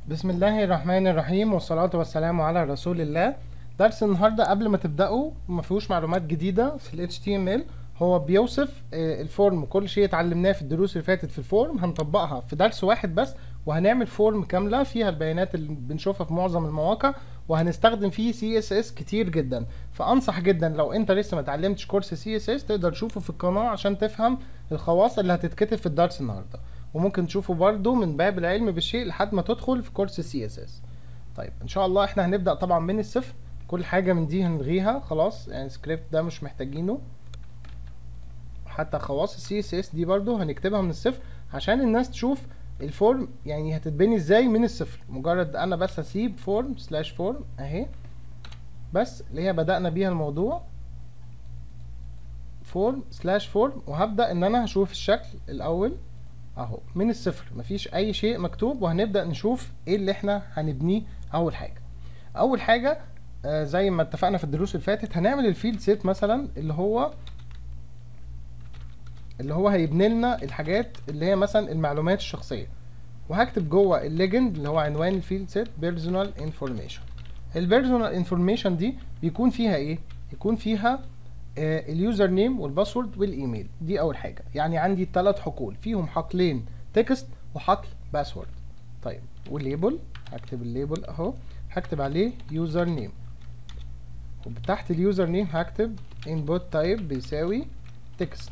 بسم الله الرحمن الرحيم والصلاة والسلام على رسول الله درس النهاردة قبل ما تبدأوا ما فيهوش معلومات جديدة في ال HTML هو بيوصف آه، الفورم كل شيء اتعلمناه في الدروس اللي فاتت في الفورم هنطبقها في درس واحد بس وهنعمل فورم كاملة فيها البيانات اللي بنشوفها في معظم المواقع وهنستخدم فيه CSS كتير جدا فأنصح جدا لو انت لسه ما اتعلمتش كورس CSS تقدر تشوفه في القناة عشان تفهم الخواص اللي هتتكتب في الدرس النهاردة وممكن تشوفه برضو من باب العلم بالشيء لحد ما تدخل في كورس السي اس اس طيب ان شاء الله احنا هنبدا طبعا من الصفر كل حاجه من دي هنلغيها خلاص يعني السكريبت ده مش محتاجينه حتى خواص السي اس اس دي برضو هنكتبها من الصفر عشان الناس تشوف الفورم يعني هتتبني ازاي من الصفر مجرد انا بس هسيب فورم سلاش فورم اهي بس اللي هي بدأنا بيها الموضوع فورم سلاش فورم وهبدأ ان انا هشوف الشكل الاول اهو من الصفر مفيش اي شيء مكتوب وهنبدأ نشوف ايه اللي احنا هنبنيه اول حاجة اول حاجة آه زي ما اتفقنا في الدروس اللي فاتت هنعمل الفيلد سيت مثلا اللي هو اللي هو هيبني لنا الحاجات اللي هي مثلا المعلومات الشخصية وهكتب جوه الليجند اللي هو عنوان الفيلد سيت بيرسونال انفورميشن البيرسونال انفورميشن دي بيكون فيها ايه يكون فيها اليوزر نيم والباسورد والايميل دي اول حاجه يعني عندي ثلاث حقول فيهم حقلين تكست وحقل باسورد طيب والليبل هكتب الليبل اهو هكتب عليه يوزر نيم وتحت اليوزر نيم هكتب input type بيساوي تكست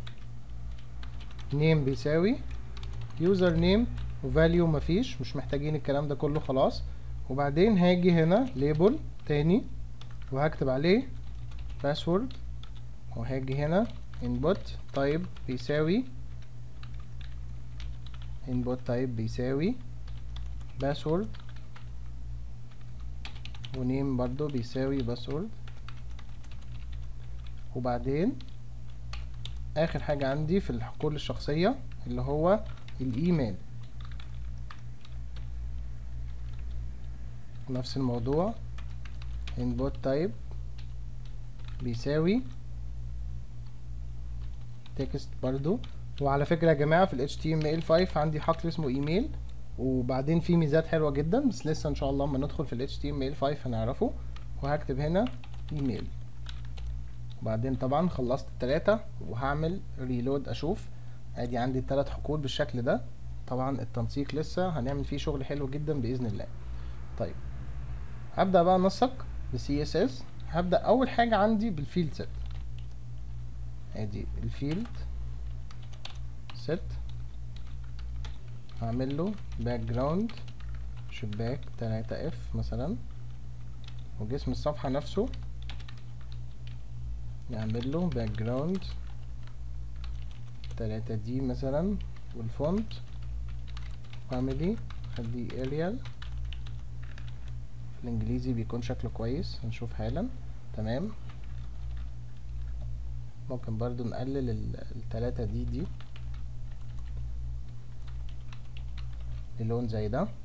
نيم بيساوي يوزر نيم وفاليو مفيش مش محتاجين الكلام ده كله خلاص وبعدين هاجي هنا ليبل تاني وهكتب عليه باسورد وهاجي هنا input type بيساوي input type بيساوي باسورد ونيم برضو بيساوي باسورد وبعدين اخر حاجة عندي في الحقول الشخصية اللي هو الايميل نفس الموضوع input type بيساوي تكست برضو وعلى فكرة يا جماعة في ال HTML5 عندي حقل اسمه ايميل وبعدين في ميزات حلوة جدا بس لسه ان شاء الله اما ندخل في ال HTML5 هنعرفه وهكتب هنا ايميل وبعدين طبعا خلصت التلاتة وهعمل ريلود اشوف ادي عندي التلات حقول بالشكل ده طبعا التنسيق لسه هنعمل فيه شغل حلو جدا باذن الله طيب هبدأ بقى انسق ب CSS هبدأ اول حاجة عندي بالفيلد سيت ادي الفيلد سيت هعمل له باك جراوند شباك تلاتة اف مثلا وجسم الصفحة نفسه نعمل له باك جراوند تلاتة دي مثلا والفونت فاميلي خليه اريال في الانجليزي بيكون شكله كويس هنشوف حالا تمام ممكن برضو نقلل ال- التلاتة دي دي للون زي ده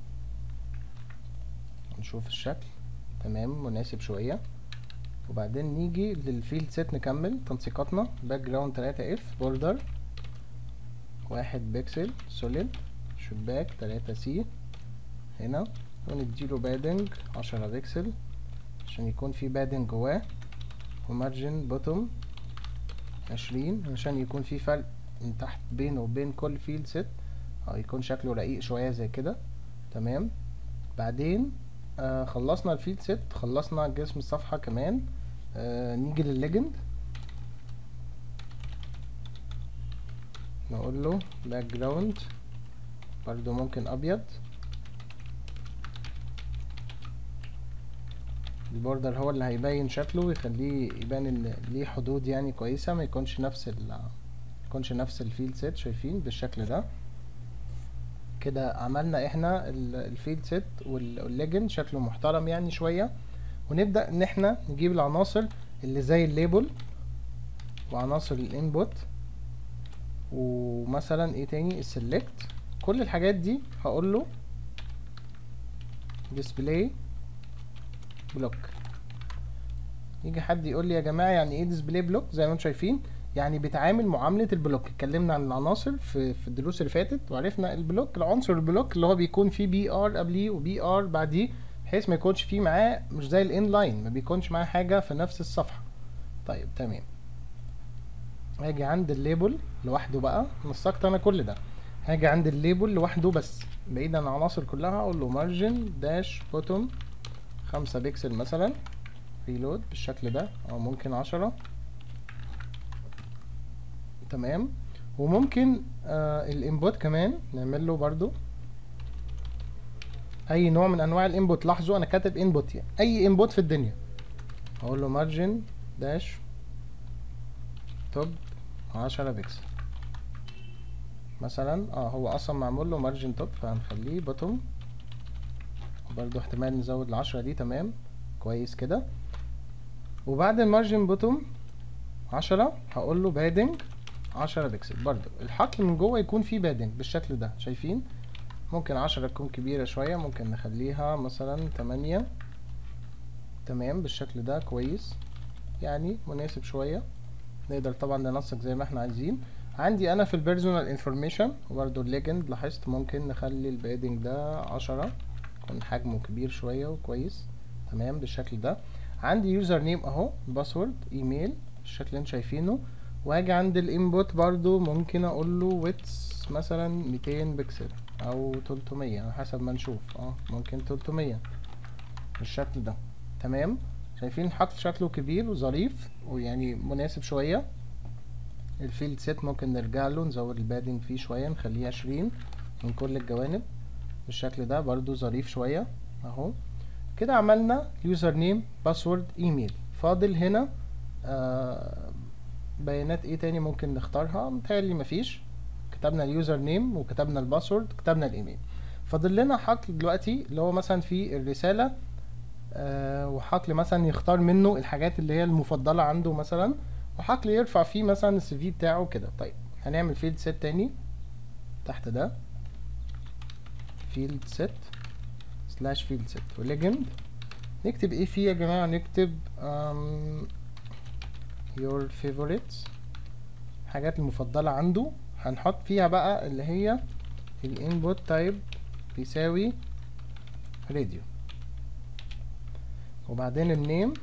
نشوف الشكل تمام مناسب شوية وبعدين نيجي للفيلد سيت نكمل تنسيقاتنا باك جراوند تلاتة اف بوردر واحد بيكسل سوليد شباك تلاتة سي هنا ونديله بادنج عشرة بيكسل عشان يكون في بادنج جواه ومارجن بوتوم عشرين عشان يكون في فرق من تحت بينه وبين كل فيلد سيت او يكون شكله رقيق شوية زي كده تمام بعدين آه خلصنا الفيلد سيت خلصنا جسم الصفحة كمان آه نيجي للليجند نقول له باك جراوند برضو ممكن ابيض البوردر هو اللي هيبين شكله ويخليه يبان ان ليه حدود يعني كويسة ما يكونش نفس ال يكونش نفس الفيلد سيت شايفين بالشكل ده كده عملنا احنا الفيلد سيت والليجند شكله محترم يعني شوية ونبدأ ان احنا نجيب العناصر اللي زي الليبل وعناصر الانبوت ومثلا ايه تاني السلكت كل الحاجات دي هقول له display بلوك يجي حد يقول لي يا جماعه يعني ايه ديسبلاي بلوك زي ما انتم شايفين يعني بيتعامل معامله البلوك اتكلمنا عن العناصر في في الدروس اللي فاتت وعرفنا البلوك العنصر البلوك اللي هو بيكون فيه بي ار قبليه وبي ار بعديه بحيث ما يكونش فيه معاه مش زي الان لاين ما بيكونش معاه حاجه في نفس الصفحه طيب تمام هاجي عند الليبل لوحده بقى نسقت انا كل ده هاجي عند الليبل لوحده بس بعيد عن العناصر كلها اقول له مارجن داش بوتوم خمسة بيكسل مثلا ريلود بالشكل ده او ممكن عشرة تمام وممكن آه الانبوت كمان نعمل له برضو اي نوع من انواع الانبوت لاحظوا انا كاتب انبوت يعني اي انبوت في الدنيا هقول له مارجن داش توب عشرة بيكسل مثلا اه هو اصلا معمول له مارجن توب فهنخليه بوتوم برضو احتمال نزود العشرة دي تمام كويس كده وبعد المارجن بوتوم عشرة هقول له بادنج عشرة بيكسل برضو الحقل من جوه يكون فيه بادنج بالشكل ده شايفين ممكن عشرة تكون كبيرة شوية ممكن نخليها مثلا تمانية تمام بالشكل ده كويس يعني مناسب شوية نقدر طبعا ننسق زي ما احنا عايزين عندي انا في البيرسونال انفورميشن وبرده الليجند لاحظت ممكن نخلي البادنج ده عشرة يكون حجمه كبير شوية وكويس تمام بالشكل ده عندي يوزر نيم اهو باسورد ايميل بالشكل اللي انتوا شايفينه واجي عند الانبوت برضو ممكن اقول له ويتس مثلا 200 بكسل او 300 على حسب ما نشوف اه ممكن 300 بالشكل ده تمام شايفين الحقل شكله كبير وظريف ويعني مناسب شوية الفيلد سيت ممكن نرجع له نزود البادنج فيه شوية نخليه عشرين من كل الجوانب بالشكل ده برضو ظريف شوية اهو كده عملنا يوزر نيم باسورد ايميل فاضل هنا آه بيانات ايه تاني ممكن نختارها متهيألي مفيش كتبنا اليوزر نيم وكتبنا الباسورد كتبنا الايميل فاضل لنا حقل دلوقتي اللي هو مثلا في الرسالة آه وحقل مثلا يختار منه الحاجات اللي هي المفضلة عنده مثلا وحقل يرفع فيه مثلا السي في بتاعه كده طيب هنعمل فيلد سيت تاني تحت ده فيلد سيت سلاش فيلد سيت وليجند نكتب ايه فيه يا جماعة نكتب um, your favorites الحاجات المفضلة عنده هنحط فيها بقى اللي هي الانبوت تايب بيساوي راديو وبعدين النيم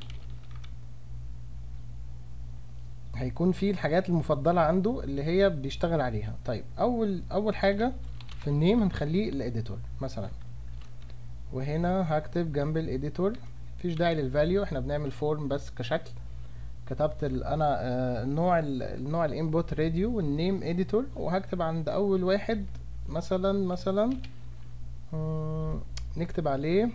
هيكون فيه الحاجات المفضلة عنده اللي هي بيشتغل عليها طيب اول اول حاجة في النيم هنخليه الاديتور مثلا وهنا هكتب جنب الاديتور مفيش داعي للفاليو احنا بنعمل فورم بس كشكل كتبت انا آه النوع النوع الانبوت راديو والنيم اديتور وهكتب عند اول واحد مثلا مثلا آه نكتب عليه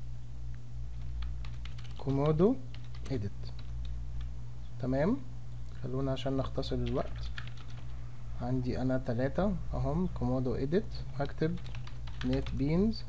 كومودو اديت تمام خلونا عشان نختصر الوقت عندي انا تلاتة اهم كومودو اديت هكتب نت بينز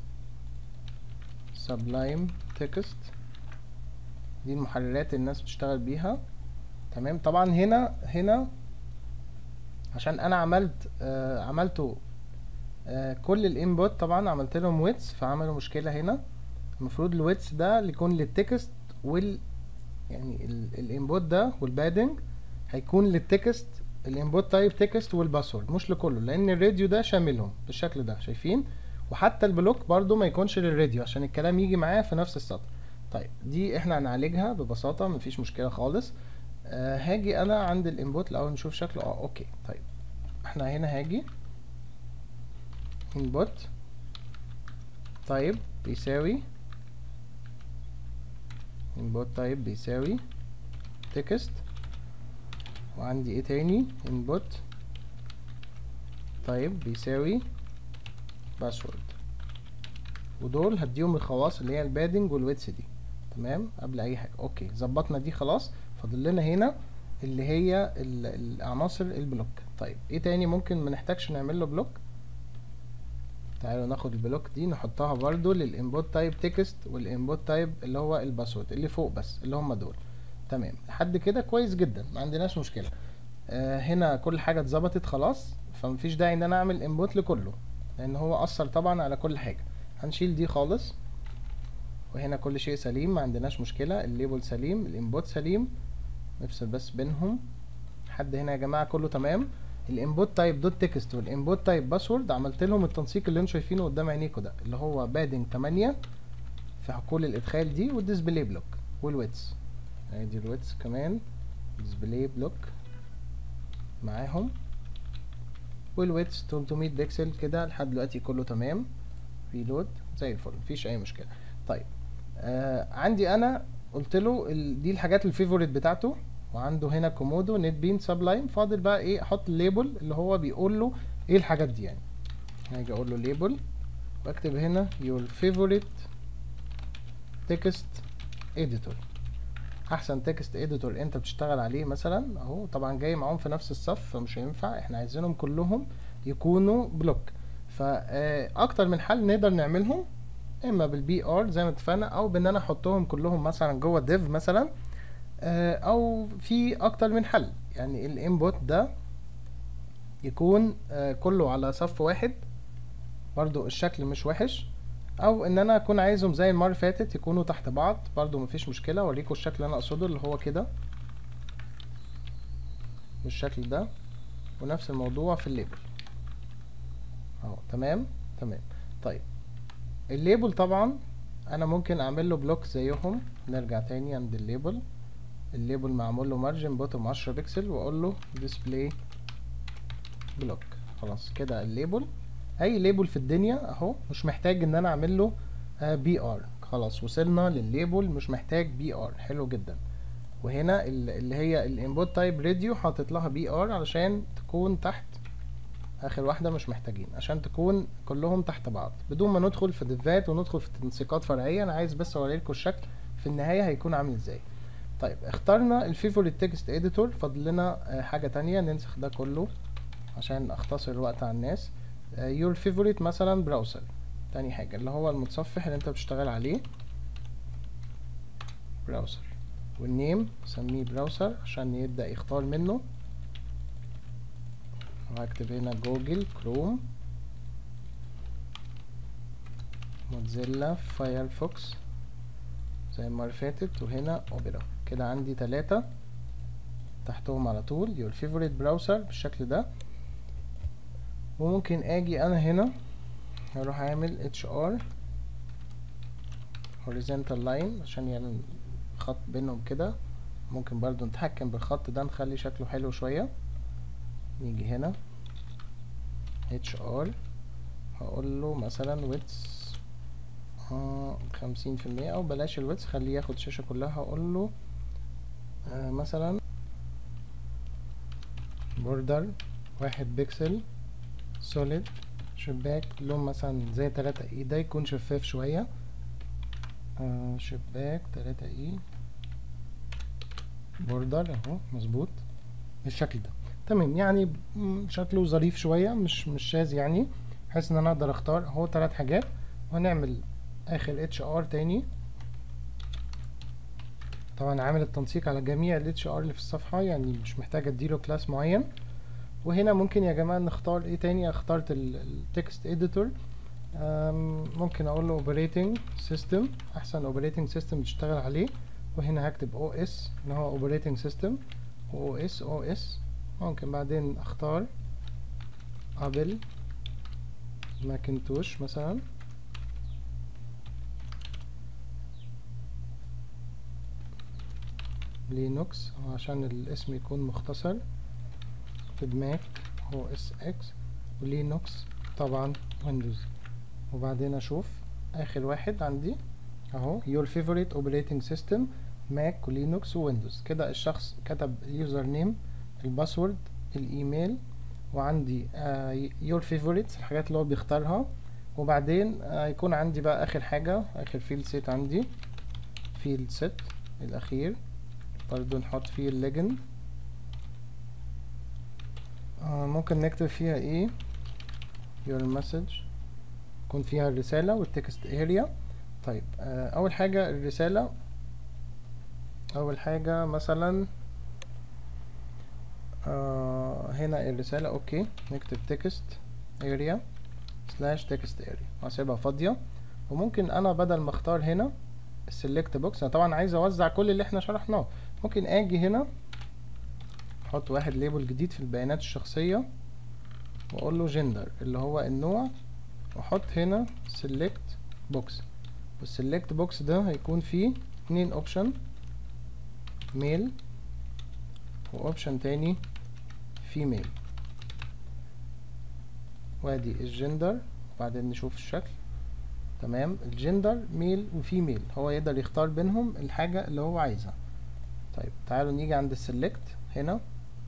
سبلايم تكست دي المحررات الناس بتشتغل بيها تمام طبعا هنا هنا عشان انا عملت آه عملته آه كل الانبوت طبعا عملت لهم ويتس فعملوا مشكلة هنا المفروض الويتس ده اللي يكون للتكست وال يعني الانبوت ده والبادنج هيكون للتكست الانبوت تايب تكست والباسورد مش لكله لان الراديو ده شاملهم بالشكل ده شايفين وحتى البلوك برضو ما يكونش للراديو عشان الكلام يجي معاه في نفس السطر طيب دي احنا هنعالجها ببساطة مفيش مشكلة خالص آه هاجي انا عند الانبوت الاول نشوف شكله اه اوكي طيب احنا هنا هاجي input طيب بيساوي input طيب بيساوي text وعندي ايه تاني input طيب بيساوي باسورد ودول هديهم الخواص اللي هي البادنج والويتس دي تمام قبل اي حاجه اوكي ظبطنا دي خلاص فاضل لنا هنا اللي هي العناصر البلوك طيب ايه تاني ممكن ما نحتاجش نعمل له بلوك تعالوا ناخد البلوك دي نحطها برضو للانبوت تايب تكست والانبوت تايب اللي هو الباسورد اللي فوق بس اللي هم دول تمام لحد كده كويس جدا ما عندناش مشكله آه هنا كل حاجه اتظبطت خلاص فمفيش داعي ان انا اعمل انبوت لكله لان هو اثر طبعا على كل حاجه هنشيل دي خالص وهنا كل شيء سليم ما عندناش مشكله الليبل سليم الانبوت سليم نفصل بس بينهم لحد هنا يا جماعه كله تمام الانبوت تايب دوت تكست والانبوت تايب باسورد عملت لهم التنسيق اللي انتوا شايفينه قدام عينيكوا ده اللي هو بادنج 8 في حقول الادخال دي والديسبلاي بلوك والويتس ادي الويتس كمان ديسبلاي بلوك معاهم والويتس 300 بكسل كده لحد دلوقتي كله تمام ريلود زي الفل مفيش اي مشكله طيب آه عندي انا قلت له ال... دي الحاجات الفيفوريت بتاعته وعنده هنا كومودو نت بين سبلايم فاضل بقى ايه احط الليبل اللي هو بيقول له ايه الحاجات دي يعني هاجي اقول له ليبل واكتب هنا your favorite text editor احسن تكست اديتور انت بتشتغل عليه مثلا اهو طبعا جاي معاهم في نفس الصف فمش هينفع احنا عايزينهم كلهم يكونوا بلوك فاكتر من حل نقدر نعملهم اما بالبي ار زي ما اتفقنا او بان انا احطهم كلهم مثلا جوه ديف مثلا او في اكتر من حل يعني الانبوت ده يكون كله على صف واحد برضو الشكل مش وحش او ان انا اكون عايزهم زي المره اللي فاتت يكونوا تحت بعض برضو مفيش مشكله اوريكم الشكل اللي انا اقصده اللي هو كده بالشكل ده ونفس الموضوع في الليبل اهو تمام تمام طيب الليبل طبعا انا ممكن اعمل له بلوك زيهم نرجع تاني عند الليبل الليبل معمول له مارجن بوتوم 10 بكسل واقول له ديسبلاي بلوك خلاص كده الليبل اي ليبل في الدنيا اهو مش محتاج ان انا اعمل له بي ار خلاص وصلنا للليبل مش محتاج بي ار حلو جدا وهنا اللي هي الانبوت تايب راديو حاطط لها بي ار علشان تكون تحت اخر واحده مش محتاجين عشان تكون كلهم تحت بعض بدون ما ندخل في ديفات وندخل في تنسيقات فرعيه انا عايز بس اوريلكم الشكل في النهايه هيكون عامل ازاي طيب اخترنا الفيفوريت تكست اديتور فاضل لنا حاجه تانية ننسخ ده كله عشان اختصر الوقت على الناس يور فيفوريت مثلا براوزر تاني حاجة اللي هو المتصفح اللي انت بتشتغل عليه براوزر والنيم سميه براوزر عشان يبدأ يختار منه وهكتب هنا جوجل كروم موتزيلا فايرفوكس زي المرة اللي فاتت وهنا اوبرا كده عندي تلاتة تحتهم على طول يور فيفوريت براوزر بالشكل ده وممكن اجي انا هنا هروح اعمل hr horizontal line عشان يعني خط بينهم كده ممكن برضو نتحكم بالخط ده نخلي شكله حلو شوية نيجي هنا hr هقول له مثلا width خمسين في المية او بلاش الويدث خليه ياخد الشاشة كلها هقول له آه مثلا بوردر واحد بيكسل سوليد شباك لون مثلا زي تلاتة اي ده يكون شفاف شوية آه شباك تلاتة اي بوردر اهو مظبوط بالشكل ده تمام يعني شكله ظريف شوية مش مش شاذ يعني بحيث ان انا اقدر اختار اهو تلات حاجات وهنعمل اخر اتش ار تاني طبعا عامل التنسيق على جميع الاتش ار اللي في الصفحة يعني مش محتاج اديله كلاس معين وهنا ممكن يا جماعة نختار ايه تاني اخترت التكست اديتور ممكن اقول له اوبريتنج سيستم احسن اوبريتنج سيستم تشتغل عليه وهنا هكتب او اس ان هو اوبريتنج سيستم او اس او اس ممكن بعدين اختار ابل ماكنتوش مثلا لينوكس عشان الاسم يكون مختصر في ماك او اس اكس ولينوكس طبعا ويندوز وبعدين اشوف اخر واحد عندي اهو your favorite operating system ماك ولينوكس وويندوز كده الشخص كتب اليوزر نيم الباسورد الايميل وعندي uh, your favorites الحاجات اللي هو بيختارها وبعدين uh, يكون عندي بقى اخر حاجة اخر فيلد سيت عندي فيلد سيت الاخير برضو نحط فيه الليجند آه ممكن نكتب فيها ايه your message يكون فيها الرسالة والتكست اريا طيب آه اول حاجة الرسالة اول حاجة مثلا آه هنا الرسالة اوكي نكتب تكست اريا سلاش تكست اريا واسيبها فاضية وممكن انا بدل ما اختار هنا السلكت بوكس انا طبعا عايز اوزع كل اللي احنا شرحناه ممكن اجي هنا احط واحد ليبل جديد في البيانات الشخصية واقول له جندر اللي هو النوع واحط هنا select box والselect box ده هيكون فيه اتنين اوبشن ميل واوبشن تاني فيميل وادي الجندر وبعدين نشوف الشكل تمام الجندر ميل وفيميل هو يقدر يختار بينهم الحاجة اللي هو عايزها طيب تعالوا نيجي عند السلكت هنا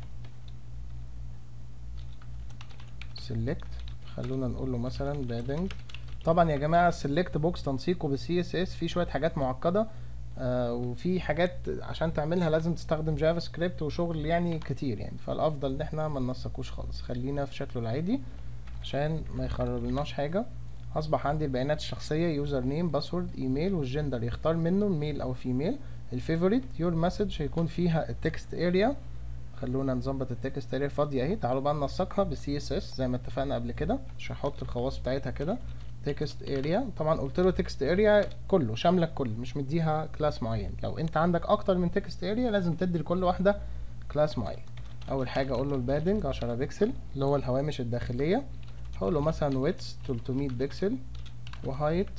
سلكت خلونا نقول له مثلا بادنج طبعا يا جماعه السلكت بوكس تنسيقه بالسي اس اس في شويه حاجات معقده آه وفي حاجات عشان تعملها لازم تستخدم جافا سكريبت وشغل يعني كتير يعني فالافضل ان احنا ما ننسقوش خالص خلينا في شكله العادي عشان ما يخرب لناش حاجه اصبح عندي البيانات الشخصيه يوزر نيم باسورد ايميل والجندر يختار منه ميل او فيميل الفيفوريت يور مسج هيكون فيها التكست اريا خلونا نظبط التكست اريا فاضيه اهي تعالوا بقى ننسقها بالسي اس اس زي ما اتفقنا قبل كده مش هحط الخواص بتاعتها كده تكست اريا طبعا قلت له تكست اريا كله شاملك كل مش مديها كلاس معين لو انت عندك اكتر من تكست اريا لازم تدي لكل واحده كلاس معين اول حاجه اقول له البادنج 10 بكسل اللي هو الهوامش الداخليه هقول له مثلا ويتس 300 بكسل وهايت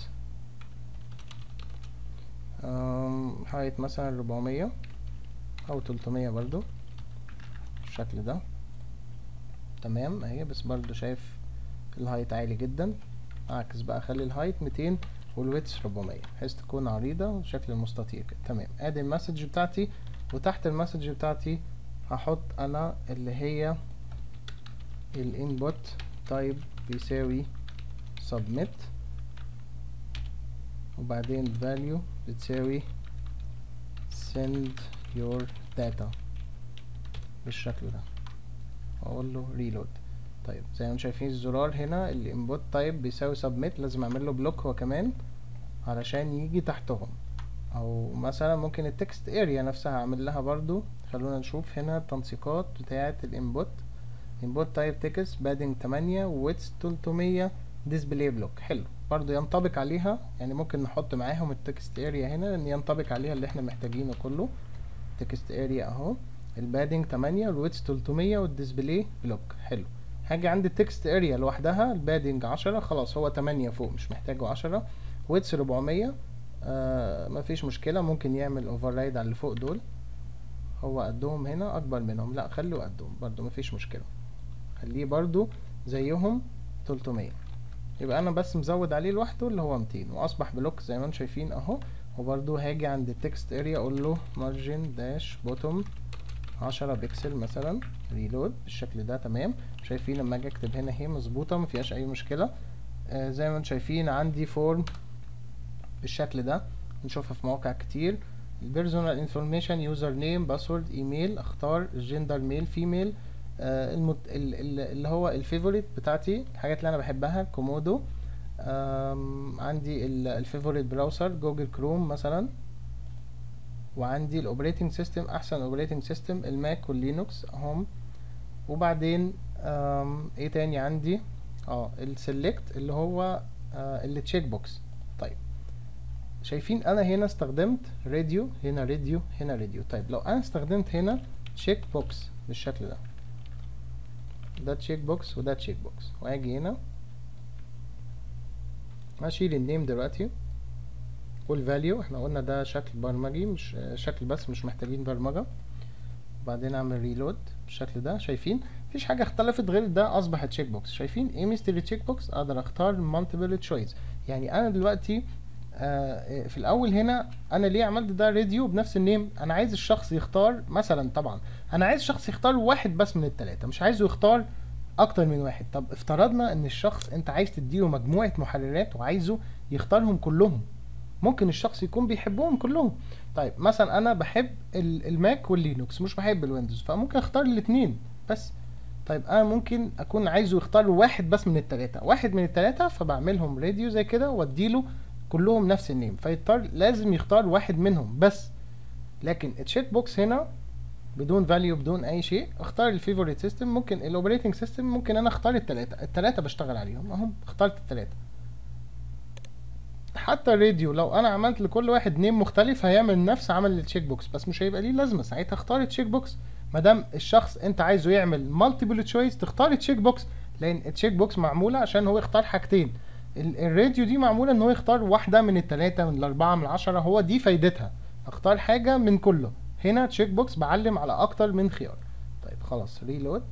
هايت مثلا 400 او 300 برضو بالشكل ده تمام اهي بس برضو شايف الهايت عالي جدا اعكس بقى اخلي الهايت 200 والويتس 400 بحيث تكون عريضة بشكل مستطيل كده تمام ادي المسج بتاعتي وتحت المسج بتاعتي هحط انا اللي هي الانبوت تايب بيساوي submit وبعدين value بتساوي send your data بالشكل ده اقول له reload طيب زي ما انتم شايفين الزرار هنا الانبوت تايب بيساوي submit لازم اعمل له بلوك هو كمان علشان يجي تحتهم او مثلا ممكن التكست اريا نفسها اعمل لها برضو خلونا نشوف هنا التنسيقات بتاعه الانبوت input type text padding 8 width 300 display block حلو برضو ينطبق عليها يعني ممكن نحط معاهم التكست اريا هنا لان ينطبق عليها اللي احنا محتاجينه كله تكست اريا اهو البادنج 8 الويتس 300 والديسبلاي بلوك حلو هاجي عند التكست اريا لوحدها البادنج 10 خلاص هو 8 فوق مش محتاجه 10 ويتس 400 آه مفيش مشكله ممكن يعمل اوفر رايد على اللي فوق دول هو قدهم هنا اكبر منهم لا خلوا قدهم برضو مفيش مشكله خليه برضو زيهم 300 يبقى انا بس مزود عليه لوحده اللي هو 200 واصبح بلوك زي ما انتم شايفين اهو وبرضو هاجي عند التكست اريا اقول له مارجن داش بوتوم 10 بكسل مثلا ريلود بالشكل ده تمام شايفين لما اجي اكتب هنا هي مظبوطه مفيهاش اي مشكله آه زي ما انتم شايفين عندي فورم بالشكل ده نشوفها في مواقع كتير البيرسونال انفورميشن يوزر نيم باسورد ايميل اختار جندر ميل فيميل آه المت... ال... ال... اللي هو الفيفوريت بتاعتي الحاجات اللي انا بحبها كومودو عندي الفيفوريت براوسر جوجل كروم مثلا وعندي الاوبريتنج سيستم احسن اوبريتنج سيستم الماك واللينوكس اهم وبعدين ايه تاني عندي اه السلكت اللي هو آه اللي تشيك بوكس طيب شايفين انا هنا استخدمت راديو هنا راديو هنا راديو طيب لو انا استخدمت هنا تشيك بوكس بالشكل ده ده تشيك بوكس وده تشيك بوكس واجي هنا هشيل النيم دلوقتي والفاليو احنا قلنا ده شكل برمجي مش شكل بس مش محتاجين برمجة وبعدين اعمل ريلود بالشكل ده شايفين مفيش حاجة اختلفت غير ده اصبح تشيك بوكس شايفين ايه ميزة التشيك بوكس اقدر اختار مالتيبل تشويس يعني انا دلوقتي آه في الاول هنا انا ليه عملت ده راديو بنفس النيم انا عايز الشخص يختار مثلا طبعا انا عايز الشخص يختار واحد بس من التلاتة مش عايزه يختار اكتر من واحد طب افترضنا ان الشخص انت عايز تديله مجموعة محررات وعايزه يختارهم كلهم ممكن الشخص يكون بيحبهم كلهم طيب مثلا انا بحب الماك واللينوكس مش بحب الويندوز فممكن اختار الاثنين بس طيب انا ممكن اكون عايزه يختار واحد بس من التلاتة واحد من التلاتة فبعملهم راديو زي كده واديله كلهم نفس النيم فيضطر لازم يختار واحد منهم بس لكن التشيك بوكس هنا بدون فاليو بدون اي شيء اختار الفيفوريت سيستم ممكن الاوبريتنج سيستم ممكن انا اختار التلاتة التلاتة بشتغل عليهم اهم اخترت التلاتة حتى الراديو لو انا عملت لكل واحد نيم مختلف هيعمل نفس عمل التشيك بوكس بس مش هيبقى ليه لازمه ساعتها اختار التشيك بوكس ما دام الشخص انت عايزه يعمل مالتيبل تشويس تختار تشيك بوكس لان التشيك بوكس معموله عشان هو يختار حاجتين ال- الراديو دي معموله ان هو يختار واحده من الثلاثه من الاربعه من العشره هو دي فايدتها اختار حاجه من كله هنا تشيك بوكس بعلم على اكتر من خيار طيب خلاص ريلود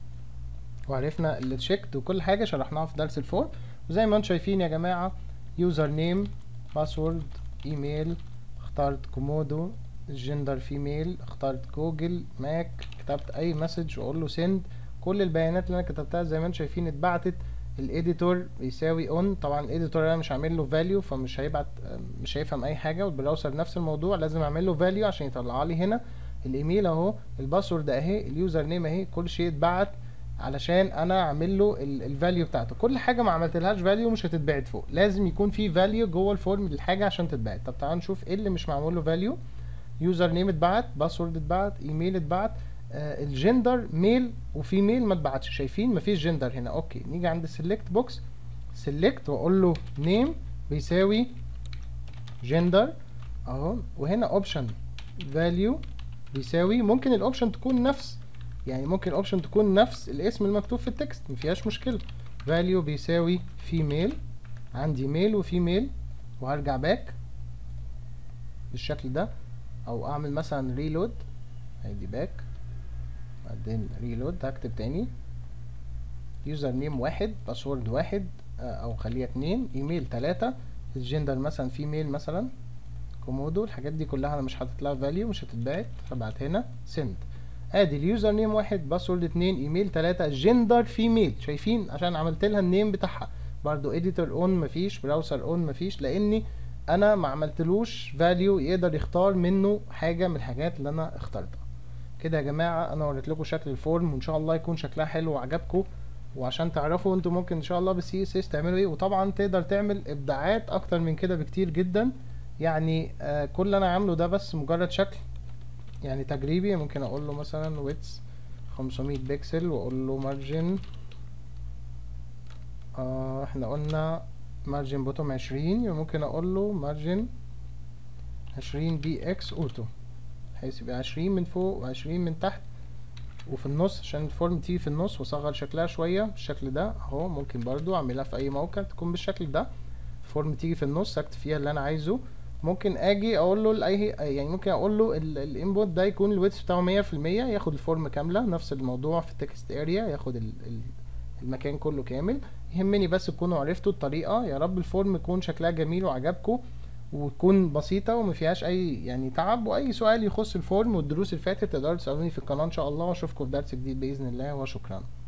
وعرفنا التشيكت وكل حاجه شرحناها في درس الفور وزي ما انتم شايفين يا جماعه يوزر نيم باسورد ايميل اخترت كومودو الجندر فيميل اخترت جوجل ماك كتبت اي مسج واقول له سند كل البيانات اللي انا كتبتها زي ما انتم شايفين اتبعتت الايديتور بيساوي اون طبعا الايديتور انا مش عامل له فاليو فمش هيبعت مش هيفهم اي حاجه والبراوزر نفس الموضوع لازم اعمل له فاليو عشان يطلع لي هنا الايميل اهو الباسورد اهي اليوزر نيم اهي كل شيء اتبعت علشان انا اعمل له الفاليو بتاعته كل حاجه ما عملتلهاش فاليو مش هتتبعت فوق لازم يكون في فاليو جوه الفورم للحاجه عشان تتبعت طب تعالوا نشوف ايه اللي مش معمول له فاليو يوزر نيم اتبعت باسورد اتبعت ايميل اتبعت آه الجندر ميل وفيميل ما اتبعتش شايفين مفيش جندر هنا اوكي نيجي عند السيلكت بوكس سيلكت واقول له نيم بيساوي جندر اهو وهنا اوبشن فاليو بيساوي ممكن الاوبشن تكون نفس يعني ممكن الاوبشن تكون نفس الاسم المكتوب في التكست مفيهاش مشكله فاليو بيساوي فيميل عندي ميل وفيميل وهرجع باك بالشكل ده او اعمل مثلا ريلود ادي باك بعدين ريلود هكتب تاني يوزر نيم واحد باسورد واحد او خليها اتنين ايميل تلاتة الجندر مثلا فيميل مثلا كومودو الحاجات دي كلها انا مش حاطط لها فاليو مش هتتبعت فبعت هنا سند ادي اليوزر نيم واحد باسورد اتنين ايميل تلاتة جندر فيميل شايفين عشان عملت لها النيم بتاعها برضو اديتور اون مفيش براوسر اون مفيش لاني انا ما عملتلوش فاليو يقدر يختار منه حاجه من الحاجات اللي انا اخترتها كده يا جماعه انا وريت لكم شكل الفورم وان شاء الله يكون شكلها حلو وعجبكم وعشان تعرفوا انتوا ممكن ان شاء الله بالسي اس اس تعملوا ايه وطبعا تقدر تعمل ابداعات اكتر من كده بكتير جدا يعني آه كل اللي انا عامله ده بس مجرد شكل يعني تجريبي ممكن اقول له مثلا ويتس 500 بكسل واقول له مارجن آه احنا قلنا مارجن بوتوم 20 يبقى ممكن اقول له مارجن 20 بي اكس اوتو بحيث يبقى 20 من فوق و20 من تحت وفي النص عشان الفورم تيجي في النص واصغر شكلها شويه بالشكل ده اهو ممكن برضو اعملها في اي موقع تكون بالشكل ده الفورم تيجي في النص اكتب فيها اللي انا عايزه ممكن اجي اقول له اي يعني ممكن اقول له الانبوت ده يكون الويتس بتاعه 100% ياخد الفورم كامله نفس الموضوع في التكست اريا ياخد ال ال المكان كله كامل يهمني بس تكونوا عرفتوا الطريقه يا رب الفورم يكون شكلها جميل وعجبكم وتكون بسيطة وما فيهاش أي يعني تعب وأي سؤال يخص الفورم والدروس اللي فاتت تقدروا تسألوني في القناة إن شاء الله وأشوفكم في درس جديد بإذن الله وشكرا